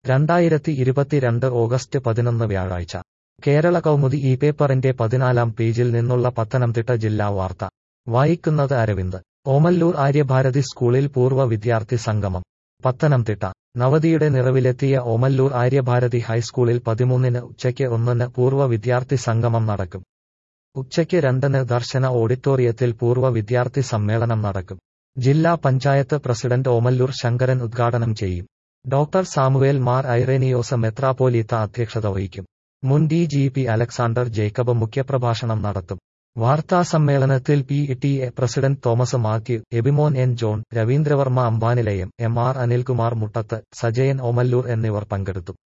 രണ്ടായിരത്തി ഇരുപത്തിരണ്ട് ഓഗസ്റ്റ് പതിനൊന്ന് വ്യാഴാഴ്ച കേരള കൗമുദി ഈ പേപ്പറിന്റെ പതിനാലാം പേജിൽ നിന്നുള്ള പത്തനംതിട്ട ജില്ലാ വാർത്ത വായിക്കുന്നത് അരവിന്ദ് ഓമല്ലൂർ ആര്യഭാരതി സ്കൂളിൽ പൂർവ്വ വിദ്യാർത്ഥി സംഗമം പത്തനംതിട്ട നവതിയുടെ നിറവിലെത്തിയ ഓമല്ലൂർ ആര്യഭാരതി ഹൈസ്കൂളിൽ പതിമൂന്നിന് ഉച്ചയ്ക്ക് ഒന്നിന് പൂർവ്വ വിദ്യാർത്ഥി സംഗമം നടക്കും ഉച്ചയ്ക്ക് രണ്ടിന് ദർശന ഓഡിറ്റോറിയത്തിൽ പൂർവ്വ വിദ്യാർത്ഥി സമ്മേളനം നടക്കും ജില്ലാ പഞ്ചായത്ത് പ്രസിഡന്റ് ഓമല്ലൂർ ശങ്കരൻ ഉദ്ഘാടനം ചെയ്യും ഡോക്ടർ സാമുവേൽ മാർ ഐറേനിയോസ് മെത്രാപ്പോലീത്ത അധ്യക്ഷത വഹിക്കും മുൻ D G P Alexander Jacob മുഖ്യപ്രഭാഷണം നടത്തും വാർത്താസമ്മേളനത്തിൽ P T A president Thomas Mathew Abimon N John Raveendravarma Ambanilayam M R Anilkumar Muttath Sajayan Omallur എന്നിവർ പങ്കെടുത്തു